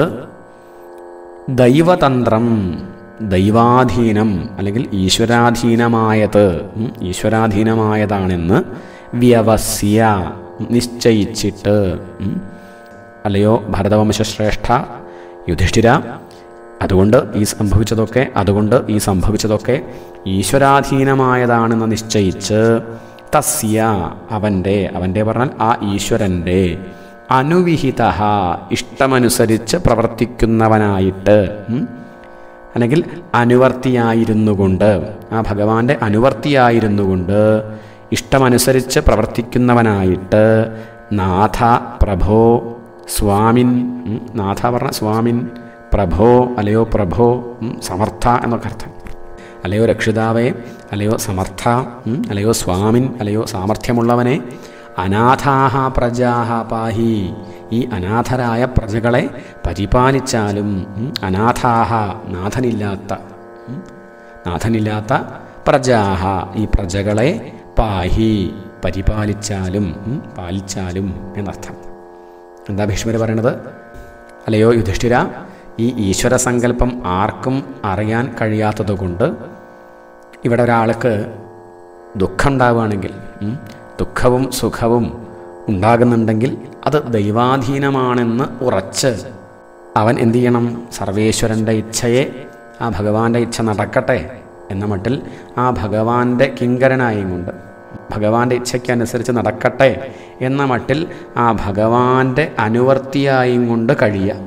ദൈവതന്ത്രം ദൈവാധീനം അല്ലെങ്കിൽ ഈശ്വരാധീനമായത് ഉം, ഈശ്വരാധീനമായതാണെന്ന് വ്യവസ്യ നിശ്ചയിച്ചിട്ട് ഉം, അല്ലയോ ഭരതവംശശ്രേഷ്ഠ യുധിഷ്ഠിര അതുകൊണ്ട് ഈ സംഭവിച്ചതൊക്കെ അതുകൊണ്ട് ഈ സംഭവിച്ചതൊക്കെ ഈശ്വരാധീനമായതാണെന്ന് നിശ്ചയിച്ച് തസ്യ അവൻ്റെ അവൻ്റെ പറഞ്ഞാൽ ആ ഈശ്വരൻ്റെ അനുവിഹിത ഇഷ്ടമനുസരിച്ച് പ്രവർത്തിക്കുന്നവനായിട്ട് ഉം, അല്ലെങ്കിൽ അനുവർത്തിയായിരുന്നുകൊണ്ട് ആ ഭഗവാന്റെ അനുവർത്തിയായിരുന്നുകൊണ്ട് ഇഷ്ടമനുസരിച്ച് പ്രവർത്തിക്കുന്നവനായിട്ട് നാഥ പ്രഭോ സ്വാമിൻ ഉം, നാഥ പറഞ്ഞ സ്വാമിൻ പ്രഭോ അല്ലയോ പ്രഭോ ഉം, സമർത്ഥ എന്നൊക്കെ അർത്ഥം അല്ലയോ രക്ഷിതാവേ അല്ലയോ സമർത്ഥ ഉം, അല്ലയോ സ്വാമിൻ അല്ലയോ സാമർഥ്യമുള്ളവനെ അനാഥാഹ പ്രജാഹ പാഹി ഈ അനാഥരായ പ്രജകളെ പരിപാലിച്ചാലും ഉം, അനാഥാഹ നാഥനില്ലാത്ത ഉം, നാഥനില്ലാത്ത പ്രജാഹ ഈ പ്രജകളെ പാഹി പരിപാലിച്ചാലും ഉം, പാലിച്ചാലും എന്നർത്ഥം എന്താ ഭീഷ്മർ പറയണത് അല്ലയോ യുധിഷ്ഠിര ഈ ഈശ്വര സങ്കല്പം ആർക്കും അറിയാൻ കഴിയാത്തതുകൊണ്ട് ഇവിടെ ഒരാൾക്ക് ദുഃഖം ഉണ്ടാവുകയാണെങ്കിൽ ഉം, ദുഃഖവും സുഖവും ഉണ്ടാകുന്നുണ്ടെങ്കിൽ അത് ദൈവാധീനമാണെന്ന് ഉറച്ച് അവൻ എന്തു ചെയ്യണം സർവേശ്വരൻ്റെ ഇച്ഛയെ ആ ഭഗവാന്റെ ഇച്ഛ നടക്കട്ടെ എന്ന മട്ടിൽ ആ ഭഗവാന്റെ കിങ്കരനായും കൊണ്ട് ഭഗവാന്റെ ഇച്ഛയ്ക്കനുസരിച്ച് നടക്കട്ടെ എന്ന മട്ടിൽ ആ ഭഗവാന്റെ അനുവർത്തിയായും കൊണ്ട് കഴിയുക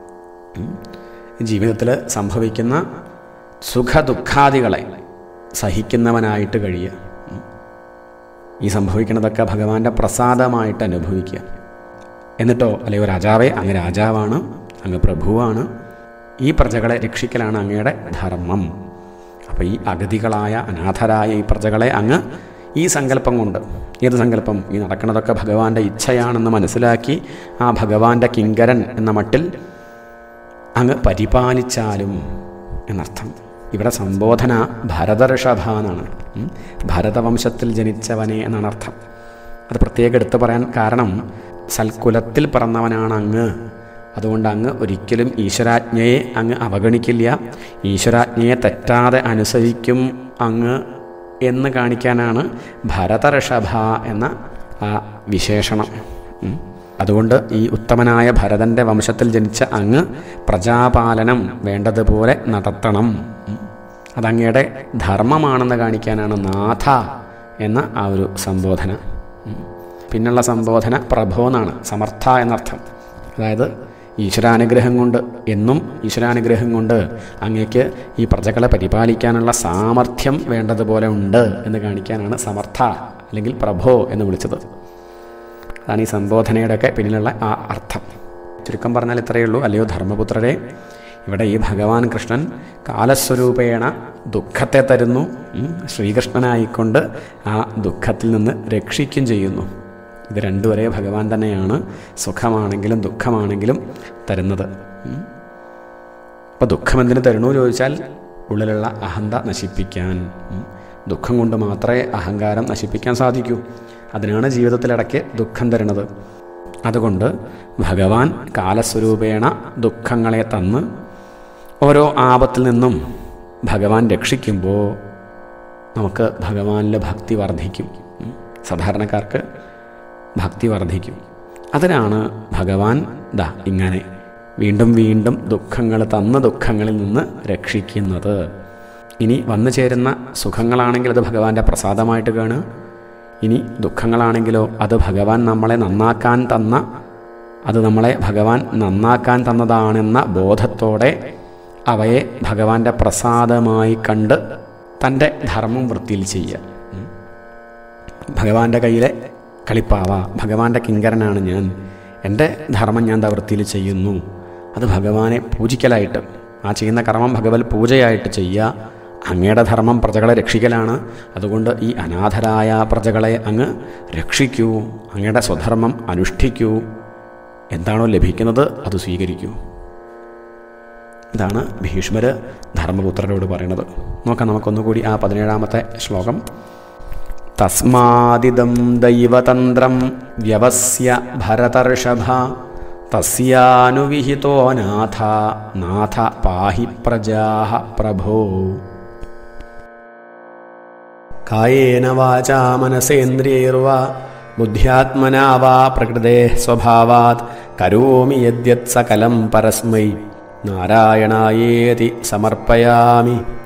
ജീവിതത്തിൽ സംഭവിക്കുന്ന സുഖദുഃഖാദികളെ സഹിക്കുന്നവനായിട്ട് കഴിയുക ഉം. ഈ സംഭവിക്കുന്നതൊക്കെ ഭഗവാന്റെ പ്രസാദമായിട്ട് അനുഭവിക്കുക എന്നിട്ടോ അല്ലയോ രാജാവേ അങ്ങ് രാജാവാണ് അങ്ങ് പ്രഭുവാണ് ഈ പ്രജകളെ രക്ഷിക്കലാണ് അങ്ങയുടെ ധർമ്മം അപ്പോൾ ഈ അഗതികളായ അനാഥരായ ഈ പ്രജകളെ അങ്ങ് ഈ സങ്കല്പം കൊണ്ട് ഏത് സങ്കല്പം ഈ നടക്കുന്നതൊക്കെ ഭഗവാന്റെ ഇച്ഛയാണെന്ന് മനസ്സിലാക്കി ആ ഭഗവാന്റെ കിങ്കരൻ എന്ന മട്ടിൽ അങ്ങ് പരിപാലിച്ചാലും എന്നർത്ഥം ഇവിടെ സംബോധന ഭരതഋഷഭ എന്നാണ് ഉം. ഭരതവംശത്തിൽ ജനിച്ചവനെ എന്നാണ് അർത്ഥം അത് പ്രത്യേകം എടുത്തു പറയാൻ കാരണം സൽക്കുലത്തിൽ പിറന്നവനാണ് അങ്ങ് അതുകൊണ്ട് അങ്ങ് ഒരിക്കലും ഈശ്വരാജ്ഞയെ അങ്ങ് അവഗണിക്കില്ല ഈശ്വരാജ്ഞയെ തെറ്റാതെ അനുസരിക്കും അങ്ങ് എന്ന് കാണിക്കാനാണ് ഭരതഋഷഭ എന്ന ആ വിശേഷണം ഉം. അതുകൊണ്ട് ഈ ഉത്തമനായ ഭരതൻ്റെ വംശത്തിൽ ജനിച്ച അങ്ങ് പ്രജാപാലനം വേണ്ടതുപോലെ നടത്തണം ഉം. അതങ്ങയുടെ ധർമ്മമാണെന്ന് കാണിക്കാനാണ് നാഥ എന്ന ആ ഒരു സംബോധന ഉം. പിന്നുള്ള സംബോധന പ്രഭോ എന്നാണ് സമർത്ഥ എന്നർത്ഥം അതായത് ഈശ്വരാനുഗ്രഹം കൊണ്ട് എന്നും ഈശ്വരാനുഗ്രഹം കൊണ്ട് അങ്ങേക്ക് ഈ പ്രജകളെ പരിപാലിക്കാനുള്ള സാമർഥ്യം വേണ്ടതുപോലെ ഉണ്ട് എന്ന് കാണിക്കാനാണ് സമർത്ഥ അല്ലെങ്കിൽ പ്രഭോ എന്ന് വിളിച്ചത് അതാണ് ഈ സംബോധനയുടെയൊക്കെ പിന്നിലുള്ള ആ അർത്ഥം ചുരുക്കം പറഞ്ഞാൽ ഇത്രയേ ഉള്ളൂ അല്ലയോ ധർമ്മപുത്രരെ ഇവിടെ ഈ ഭഗവാൻ കൃഷ്ണൻ കാലസ്വരൂപേണ ദുഃഖത്തെ തരുന്നു ഉം, ശ്രീകൃഷ്ണനായിക്കൊണ്ട് ആ ദുഃഖത്തിൽ നിന്ന് രക്ഷിക്കും ചെയ്യുന്നു ഇത് രണ്ടും ഒരേ ഭഗവാൻ തന്നെയാണ് സുഖമാണെങ്കിലും ദുഃഖമാണെങ്കിലും തരുന്നത് ഉം. അപ്പോൾ ദുഃഖം എന്തിനു തരണു ചോദിച്ചാൽ ഉള്ളിലുള്ള അഹന്ത നശിപ്പിക്കാൻ ഉം. ദുഃഖം കൊണ്ട് മാത്രമേ അഹങ്കാരം നശിപ്പിക്കാൻ സാധിക്കൂ അതിനാണ് ജീവിതത്തിലിടയ്ക്ക് ദുഃഖം തരുന്നത് അതുകൊണ്ട് ഭഗവാൻ കാലസ്വരൂപേണ ദുഃഖങ്ങളെ തന്ന് ഓരോ ആപത്തിൽ നിന്നും ഭഗവാൻ രക്ഷിക്കുമ്പോൾ നമുക്ക് ഭഗവാനിൽ ഭക്തി വർദ്ധിക്കും ഉം. സാധാരണക്കാർക്ക് ഭക്തി വർദ്ധിക്കും അതിനാണ് ഭഗവാൻ ദാ ഇങ്ങനെ വീണ്ടും വീണ്ടും ദുഃഖങ്ങൾ തന്ന ദുഃഖങ്ങളിൽ നിന്ന് രക്ഷിക്കുന്നത് ഇനി വന്നു ചേരുന്ന സുഖങ്ങളാണെങ്കിൽ അത് ഭഗവാന്റെ പ്രസാദമായിട്ട് കാണുക ഇനി ദുഃഖങ്ങളാണെങ്കിലോ അത് ഭഗവാൻ നമ്മളെ നന്നാക്കാൻ തന്ന അത് നമ്മളെ ഭഗവാൻ നന്നാക്കാൻ തന്നതാണെന്ന ബോധത്തോടെ അവയെ ഭഗവാന്റെ പ്രസാദമായി കണ്ട് തൻ്റെ ധർമ്മം വൃത്തിയിൽ ചെയ്യുക ഉം. ഭഗവാന്റെ കയ്യിലെ കളിപ്പാവ ഭഗവാന്റെ കിങ്കരനാണ് ഞാൻ എൻ്റെ ധർമ്മം ഞാൻ ദാ വൃത്തിയിൽ ചെയ്യുന്നു അത് ഭഗവാനെ പൂജിക്കലായിട്ട് ആ ചെയ്യുന്ന കർമ്മം ഭഗവത് പൂജയായിട്ട് ചെയ്യുക അങ്ങയുടെ ധർമ്മം പ്രജകളെ രക്ഷിക്കലാണ് അതുകൊണ്ട് ഈ അനാഥരായ പ്രജകളെ അങ്ങ് രക്ഷിക്കൂ അങ്ങയുടെ സ്വധർമ്മം അനുഷ്ഠിക്കൂ എന്താണോ ലഭിക്കുന്നത് അത് സ്വീകരിക്കൂ ഇതാണ് ഭീഷ്മര് ധർമ്മപുത്രരോട് പറയുന്നത് നോക്കാം നമുക്കൊന്നുകൂടി ആ പതിനേഴാമത്തെ ശ്ലോകം തസ്മാദിദം ദൈവതന്ത്രം വ്യവസ്യ ഭരതർഷഭ തസ്യാനുവിഹിതോ നാഥ നാഥ പാഹി പ്രജാഹ പ്രഭോ കായേന വാചാ മനസേന്ദ്രിയൈർവാ ബുദ്ധ്യാത്മനാ വാ പ്രകൃതേ സ്വഭാവാത് കരോമി യദ്യത് സകലം പരസ്മൈ നാരായണായേതി സമർപ്പയാമി